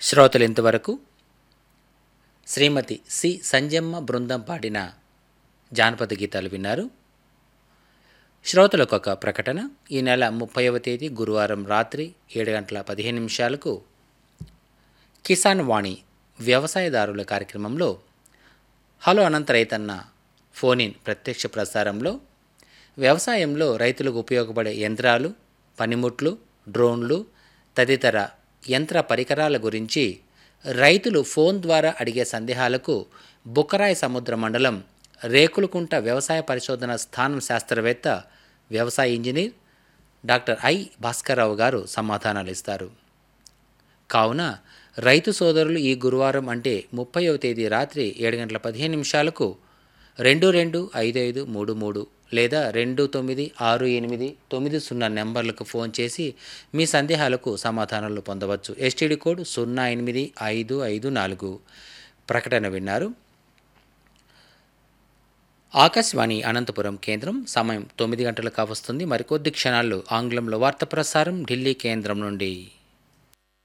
శ్రోతలు ఇంతవరకు శ్రీమతి సి సంజమ్మ బృందం పాడిన జానపద గీతాలు విన్నారు శ్రోతలకు ఒక ప్రకటన ఈ నెల ముప్పైవ తేదీ గురువారం రాత్రి ఏడు గంటల పదిహేను నిమిషాలకు కిసాన్ వాణి వ్యవసాయదారుల కార్యక్రమంలో హలో అనంత రైతన్న ఫోన్ ఇన్ ప్రత్యక్ష ప్రసారంలో వ్యవసాయంలో రైతులకు ఉపయోగపడే యంత్రాలు పనిముట్లు డ్రోన్లు తదితర యంత్ర పరికరాల గురించి రైతులు ఫోన్ ద్వారా అడిగే సందేహాలకు బుక్కరాయ సముద్ర మండలం రేకులకుంట వ్యవసాయ పరిశోధన స్థానం శాస్త్రవేత్త వ్యవసాయ ఇంజనీర్ డాక్టర్ ఐ భాస్కర్రావు గారు సమాధానాలు ఇస్తారు కావున రైతు సోదరులు ఈ గురువారం అంటే ముప్పైవ తేదీ రాత్రి ఏడు గంటల పదిహేను నిమిషాలకు రెండు రెండు ఐదు ఐదు మూడు మూడు లేదా రెండు తొమ్మిది ఆరు ఎనిమిది తొమ్మిది సున్నా నెంబర్లకు ఫోన్ చేసి మీ సందేహాలకు సమాధానాలు పొందవచ్చు ఎస్టీడీ కోడ్ సున్నా ఎనిమిది ఐదు ఐదు నాలుగు ప్రకటన విన్నారు ఆకాశవాణి అనంతపురం కేంద్రం సమయం తొమ్మిది గంటలకు వస్తుంది మరికొద్ది క్షణాల్లో ఆంగ్లంలో వార్త ప్రసారం ఢిల్లీ కేంద్రం నుండి